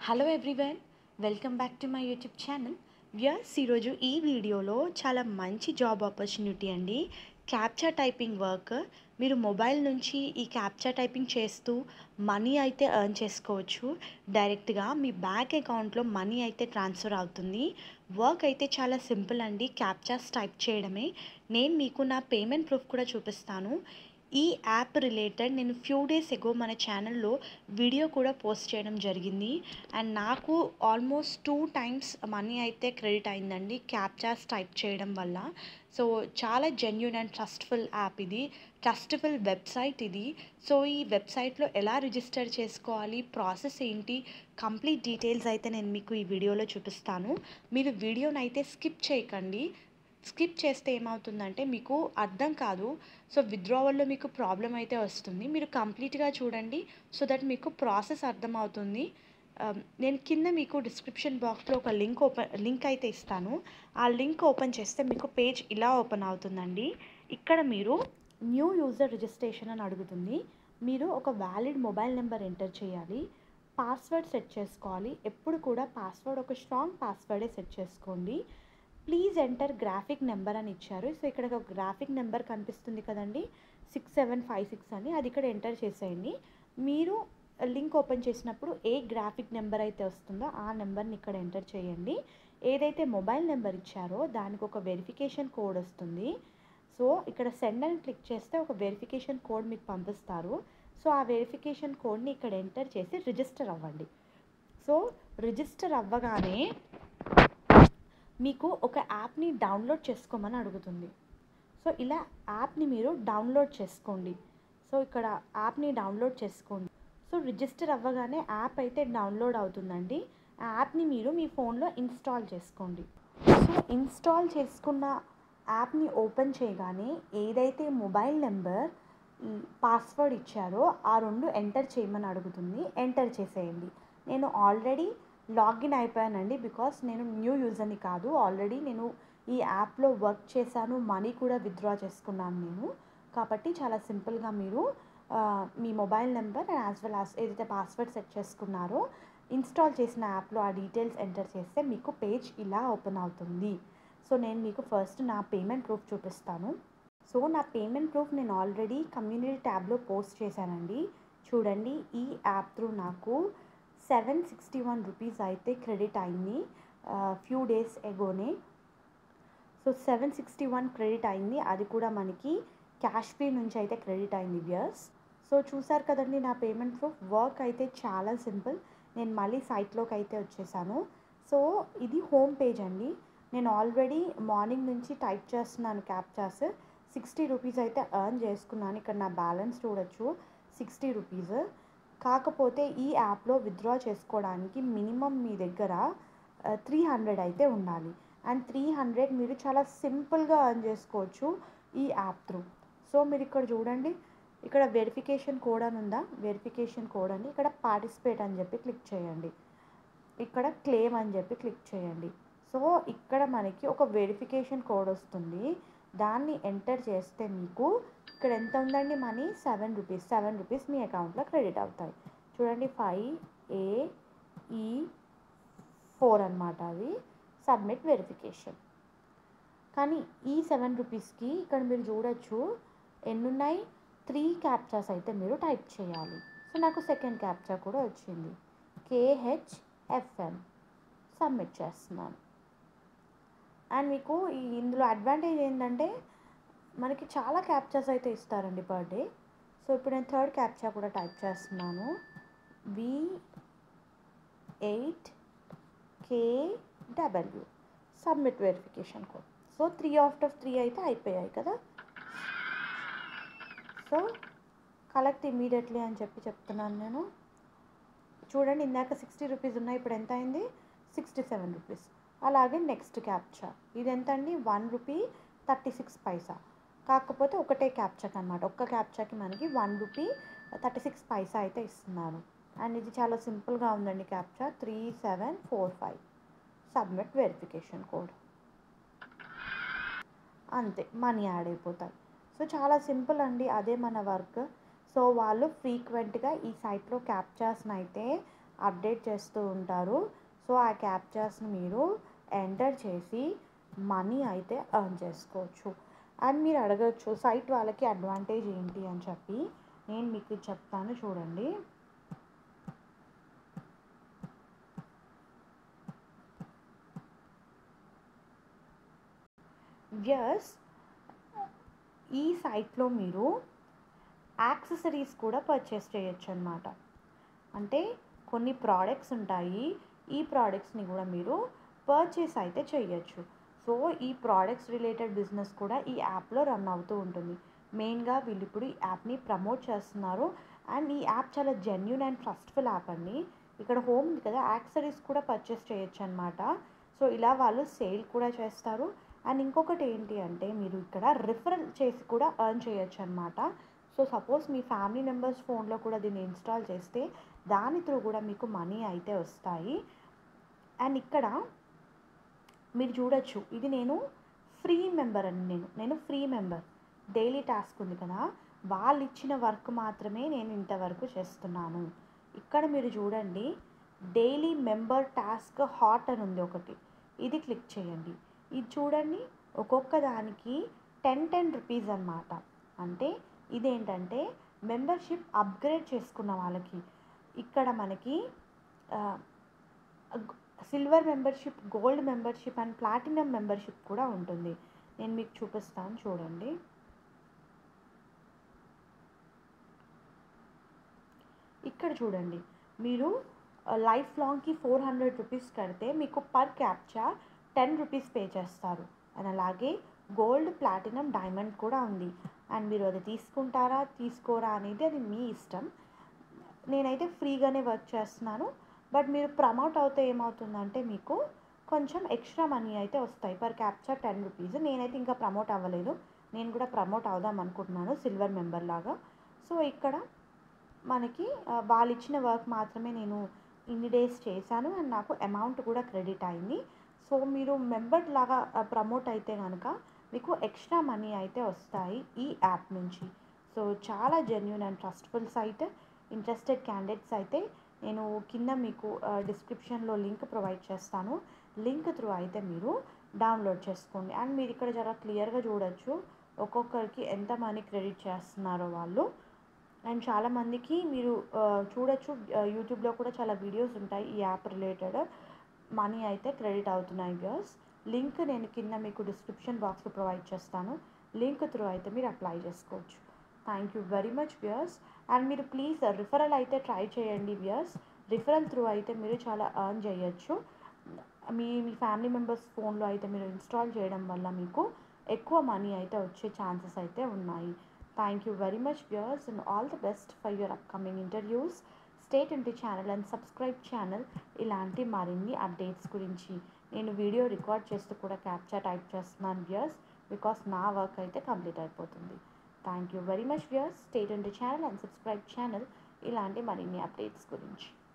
hello everyone welcome back to my YouTube channel viewers ఈరోజు ఈ వీడియోలో చాలా మంచి జాబ్ ఆపర్చునిటీ అండి క్యాప్చా టైపింగ్ వర్క్ మీరు మొబైల్ నుంచి ఈ క్యాప్చా టైపింగ్ చేస్తూ మనీ అయితే ఎర్న్ చేసుకోవచ్చు డైరెక్ట్గా మీ బ్యాంక్ అకౌంట్లో మనీ అయితే ట్రాన్స్ఫర్ అవుతుంది వర్క్ అయితే చాలా సింపుల్ అండి క్యాప్చాస్ టైప్ చేయడమే నేను మీకు నా పేమెంట్ ప్రూఫ్ కూడా చూపిస్తాను ఈ యాప్ రిలేటెడ్ నేను ఫ్యూ డేస్ ఎగో మన ఛానల్లో వీడియో కూడా పోస్ట్ చేయడం జరిగింది అండ్ నాకు ఆల్మోస్ట్ టూ టైమ్స్ మనీ అయితే క్రెడిట్ అయిందండి క్యాప్చాస్ టైప్ చేయడం వల్ల సో చాలా జెన్యున్ అండ్ ట్రస్ట్ఫుల్ యాప్ ఇది ట్రస్ట్ఫుల్ వెబ్సైట్ ఇది సో ఈ వెబ్సైట్లో ఎలా రిజిస్టర్ చేసుకోవాలి ప్రాసెస్ ఏంటి కంప్లీట్ డీటెయిల్స్ అయితే నేను మీకు ఈ వీడియోలో చూపిస్తాను మీరు వీడియోని అయితే స్కిప్ చేయకండి స్కిప్ చేస్తే ఏమవుతుందంటే మీకు అర్థం కాదు సో విత్డ్రావల్లో మీకు ప్రాబ్లం అయితే వస్తుంది మీరు కంప్లీట్గా చూడండి సో దట్ మీకు ప్రాసెస్ అర్థమవుతుంది నేను కింద మీకు డిస్క్రిప్షన్ బాక్స్లో ఒక లింక్ ఓపెన్ లింక్ అయితే ఇస్తాను ఆ లింక్ ఓపెన్ చేస్తే మీకు పేజ్ ఇలా ఓపెన్ అవుతుందండి ఇక్కడ మీరు న్యూ యూజర్ రిజిస్ట్రేషన్ అని అడుగుతుంది మీరు ఒక వ్యాలిడ్ మొబైల్ నెంబర్ ఎంటర్ చేయాలి పాస్వర్డ్ సెట్ చేసుకోవాలి ఎప్పుడు కూడా పాస్వర్డ్ ఒక స్ట్రాంగ్ పాస్వర్డే సెట్ చేసుకోండి ప్లీజ్ ఎంటర్ గ్రాఫిక్ నెంబర్ అని ఇచ్చారు సో ఇక్కడ ఒక గ్రాఫిక్ నెంబర్ కనిపిస్తుంది కదండి సిక్స్ సెవెన్ ఫైవ్ సిక్స్ అని అది ఇక్కడ ఎంటర్ చేసేయండి మీరు లింక్ ఓపెన్ చేసినప్పుడు ఏ గ్రాఫిక్ నెంబర్ అయితే వస్తుందో ఆ నెంబర్ని ఇక్కడ ఎంటర్ చేయండి ఏదైతే మొబైల్ నెంబర్ ఇచ్చారో దానికి ఒక వెరిఫికేషన్ కోడ్ వస్తుంది సో ఇక్కడ సెండ్ అని క్లిక్ చేస్తే ఒక వెరిఫికేషన్ కోడ్ మీకు పంపిస్తారు సో ఆ వెరిఫికేషన్ కోడ్ని ఇక్కడ ఎంటర్ చేసి రిజిస్టర్ అవ్వండి సో రిజిస్టర్ అవ్వగానే మీకు ఒక యాప్ని డౌన్లోడ్ చేసుకోమని అడుగుతుంది సో ఇలా యాప్ని మీరు డౌన్లోడ్ చేసుకోండి సో ఇక్కడ యాప్ని డౌన్లోడ్ చేసుకోండి సో రిజిస్టర్ అవ్వగానే యాప్ అయితే డౌన్లోడ్ అవుతుందండి ఆ యాప్ని మీరు మీ ఫోన్లో ఇన్స్టాల్ చేసుకోండి సో ఇన్స్టాల్ చేసుకున్న యాప్ని ఓపెన్ చేయగానే ఏదైతే మొబైల్ నెంబర్ పాస్వర్డ్ ఇచ్చారో ఆ రెండు ఎంటర్ చేయమని అడుగుతుంది ఎంటర్ చేసేయండి నేను ఆల్రెడీ లాగిన్ అయిపోయానండి బికాస్ నేను న్యూ యూజర్ని కాదు ఆల్రెడీ నేను ఈ యాప్లో వర్క్ చేశాను మనీ కూడా విత్డ్రా చేసుకున్నాను నేను కాబట్టి చాలా సింపుల్గా మీరు మీ mobile number and as well as ఏదైతే పాస్వర్డ్ సెట్ చేసుకున్నారో ఇన్స్టాల్ చేసిన యాప్లో ఆ డీటెయిల్స్ ఎంటర్ చేస్తే మీకు పేజ్ ఇలా ఓపెన్ అవుతుంది సో నేను మీకు ఫస్ట్ నా పేమెంట్ ప్రూఫ్ చూపిస్తాను సో నా పేమెంట్ ప్రూఫ్ నేను ఆల్రెడీ కమ్యూనిటీ ట్యాబ్లో పోస్ట్ చేశానండి చూడండి ఈ యాప్ త్రూ నాకు సెవెన్ సిక్స్టీ వన్ రూపీస్ అయితే క్రెడిట్ అయింది ఫ్యూ డేస్ ఎగోనే so seven sixty one credit అయింది అది కూడా మనకి క్యాష్ పే నుంచి అయితే క్రెడిట్ అయింది వియర్స్ సో చూసారు కదండి నా పేమెంట్ ప్రూఫ్ వర్క్ అయితే చాలా సింపుల్ నేను మళ్ళీ సైట్లోకి అయితే వచ్చేసాను సో ఇది హోమ్ పేజ్ అండి నేను ఆల్రెడీ మార్నింగ్ నుంచి టైప్ చేస్తున్నాను క్యాప్చాస్ సిక్స్టీ రూపీస్ అయితే ఎర్న్ చేసుకున్నాను ఇక్కడ నా బ్యాలెన్స్ చూడొచ్చు సిక్స్టీ రూపీస్ కాకపోతే ఈ యాప్లో విత్డ్రా చేసుకోవడానికి మినిమం మీ దగ్గర త్రీ హండ్రెడ్ అయితే ఉండాలి అండ్ త్రీ హండ్రెడ్ మీరు చాలా సింపుల్గా ఎర్న్ చేసుకోవచ్చు ఈ యాప్ త్రూ సో మీరు ఇక్కడ చూడండి ఇక్కడ వెరిఫికేషన్ కోడ్ అని ఉందా వెరిఫికేషన్ కోడ్ అని ఇక్కడ పార్టిసిపేట్ అని చెప్పి క్లిక్ చేయండి ఇక్కడ క్లెయిమ్ అని చెప్పి క్లిక్ చేయండి సో ఇక్కడ మనకి ఒక వెరిఫికేషన్ కోడ్ వస్తుంది దాన్ని ఎంటర్ చేస్తే మీకు ఇక్కడ ఎంత ఉందండి money seven rupees seven rupees మీ అకౌంట్లో క్రెడిట్ అవుతాయి చూడండి ఫైవ్ ఏ ఈ ఫోర్ అనమాట అది సబ్మిట్ వెరిఫికేషన్ కానీ ఈ సెవెన్ రూపీస్కి ఇక్కడ మీరు చూడొచ్చు ఎన్నున్నాయి త్రీ క్యాప్చాస్ అయితే మీరు టైప్ చేయాలి సో నాకు సెకండ్ క్యాప్చా కూడా వచ్చింది కేహెచ్ఎఫ్ఎం సబ్మిట్ చేస్తున్నాను అండ్ మీకు ఈ ఇందులో అడ్వాంటేజ్ ఏంటంటే మనకి చాలా క్యాప్చాస్ అయితే ఇస్తారండి పర్ డే సో ఇప్పుడు నేను థర్డ్ క్యాప్చా కూడా టైప్ చేస్తున్నాను V eight K W submit verification code so three after three అయితే అయిపోయాయి కదా సో కలెక్ట్ ఇమీడియట్లీ అని చెప్పి చెప్తున్నాను నేను చూడండి ఇందాక సిక్స్టీ రూపీస్ ఉన్నాయి ఇప్పుడు ఎంత అయింది సిక్స్టీ సెవెన్ రూపీస్ అలాగే నెక్స్ట్ క్యాప్చా ఇది ఎంత అండి one rupee thirty six paisa కాకపోతే ఒకటే క్యాప్చాకి అనమాట ఒక్క క్యాప్చాకి మనకి one rupee thirty six paisa అయితే ఇస్తున్నారు అండ్ ఇది చాలా సింపుల్గా ఉందండి captcha three seven four five submit verification code అంతే మనీ యాడ్ అయిపోతాయి సో చాలా సింపుల్ అండి అదే మన వర్క్ సో వాళ్ళు ఫ్రీక్వెంట్గా ఈ సైట్లో క్యాప్చాస్ని అయితే అప్డేట్ చేస్తూ ఉంటారు సో ఆ క్యాప్చర్స్ని మీరు ఎంటర్ చేసి మనీ అయితే ఎర్న్ చేసుకోవచ్చు అండ్ మీరు అడగచ్చు సైట్ వాళ్ళకి అడ్వాంటేజ్ ఏంటి అని చెప్పి నేను మీకు చెప్తాను చూడండి ఎస్ ఈ సైట్లో మీరు యాక్సెసరీస్ కూడా పర్చేస్ చేయొచ్చు అనమాట అంటే కొన్ని ప్రోడక్ట్స్ ఉంటాయి ఈ ప్రోడక్ట్స్ని కూడా మీరు పర్చేస్ అయితే చేయొచ్చు సో ఈ ప్రోడక్ట్స్ రిలేటెడ్ బిజినెస్ కూడా ఈ యాప్లో రన్ అవుతూ ఉంటుంది మెయిన్గా వీళ్ళు ఇప్పుడు ఈ యాప్ని ప్రమోట్ చేస్తున్నారు అండ్ ఈ యాప్ చాలా జెన్యున్ అండ్ ట్రస్ట్ఫుల్ యాప్ అండి ఇక్కడ హోమ్ ఉంది కదా యాక్సరీస్ కూడా పర్చేస్ చేయొచ్చు అనమాట సో ఇలా వాళ్ళు సేల్ కూడా చేస్తారు అండ్ ఇంకొకటి ఏంటి అంటే మీరు ఇక్కడ రిఫరల్ చేసి కూడా ఎర్న్ చేయొచ్చు అనమాట సో సపోజ్ మీ ఫ్యామిలీ మెంబర్స్ ఫోన్లో కూడా దీన్ని ఇన్స్టాల్ చేస్తే దాని త్రూ కూడా మీకు మనీ అయితే వస్తాయి అండ్ ఇక్కడ మీరు చూడొచ్చు ఇది నేను ఫ్రీ మెంబర్ అని నేను నేను ఫ్రీ మెంబర్ డైలీ టాస్క్ ఉంది కదా వాళ్ళు ఇచ్చిన వర్క్ మాత్రమే నేను ఇంతవరకు చేస్తున్నాను ఇక్కడ మీరు చూడండి డైలీ మెంబర్ టాస్క్ హాట్ అని ఉంది ఒకటి ఇది క్లిక్ చేయండి ఇది చూడండి ఒక్కొక్క దానికి టెన్ టెన్ రూపీస్ అనమాట అంటే ఇదేంటంటే మెంబర్షిప్ అప్గ్రేడ్ చేసుకున్న వాళ్ళకి ఇక్కడ మనకి silver membership gold membership and platinum membership కూడా ఉంటుంది నేను మీకు చూపిస్తాను చూడండి ఇక్కడ చూడండి మీరు లైఫ్ లాంగ్కి ఫోర్ హండ్రెడ్ రూపీస్ కడితే మీకు per captcha ten rupees pay చేస్తారు అండ్ అలాగే గోల్డ్ ప్లాటినం డైమండ్ కూడా ఉంది అండ్ మీరు అది తీసుకుంటారా తీసుకోరా అనేది అది మీ ఇష్టం నేనైతే ఫ్రీగానే వర్క్ చేస్తున్నాను బట్ మీరు ప్రమోట్ అవుతే ఏమవుతుందంటే మీకు కొంచెం ఎక్స్ట్రా మనీ అయితే వస్తాయి పర్ క్యాప్చర్ టెన్ రూపీస్ నేనైతే ఇంకా ప్రమోట్ అవ్వలేదు నేను కూడా ప్రమోట్ అవుదాం అనుకుంటున్నాను సిల్వర్ మెంబర్ లాగా సో ఇక్కడ మనకి వాళ్ళు ఇచ్చిన వర్క్ మాత్రమే నేను ఇన్ని డేస్ చేశాను అండ్ నాకు అమౌంట్ కూడా క్రెడిట్ అయింది సో మీరు మెంబర్ లాగా ప్రమోట్ అయితే కనుక మీకు ఎక్స్ట్రా మనీ అయితే వస్తాయి ఈ యాప్ నుంచి సో చాలా genuine and trustful site interested candidates అయితే నేను కింద మీకు డిస్క్రిప్షన్లో లింక్ ప్రొవైడ్ చేస్తాను లింక్ త్రూ అయితే మీరు డౌన్లోడ్ చేసుకోండి అండ్ మీరు ఇక్కడ చాలా క్లియర్గా చూడొచ్చు ఒక్కొక్కరికి ఎంత మనీ క్రెడిట్ చేస్తున్నారో వాళ్ళు అండ్ చాలామందికి మీరు చూడొచ్చు యూట్యూబ్లో కూడా చాలా వీడియోస్ ఉంటాయి ఈ యాప్ రిలేటెడ్ మనీ అయితే క్రెడిట్ అవుతున్నాయి వ్యూస్ లింక్ నేను కింద మీకు డిస్క్రిప్షన్ బాక్స్లో ప్రొవైడ్ చేస్తాను లింక్ త్రూ అయితే మీరు అప్లై చేసుకోవచ్చు thank you very much views and మీరు ప్లీజ్ రిఫరల్ అయితే ట్రై చేయండి వ్యూస్ రిఫరల్ త్రూ అయితే మీరు చాలా ఎర్న్ చేయొచ్చు మీ మీ ఫ్యామిలీ మెంబర్స్ ఫోన్లో అయితే మీరు ఇన్స్టాల్ చేయడం వల్ల మీకు ఎక్కువ మనీ అయితే వచ్చే ఛాన్సెస్ అయితే ఉన్నాయి thank you very much viewers and all the best for your upcoming interviews స్టేట్ ఇంటి ఛానల్ అండ్ సబ్స్క్రైబ్ ఛానల్ ఇలాంటి మరిన్ని అప్డేట్స్ గురించి నేను వీడియో రికార్డ్ చేస్తూ కూడా క్యాప్చర్ టైప్ చేస్తున్నాను వ్యూయర్స్ బికాస్ నా వర్క్ అయితే కంప్లీట్ అయిపోతుంది thank you very much viewers స్టేట్ ఇంటి ఛానల్ అండ్ సబ్స్క్రైబ్ ఛానల్ ఇలాంటి మరిన్ని అప్డేట్స్ గురించి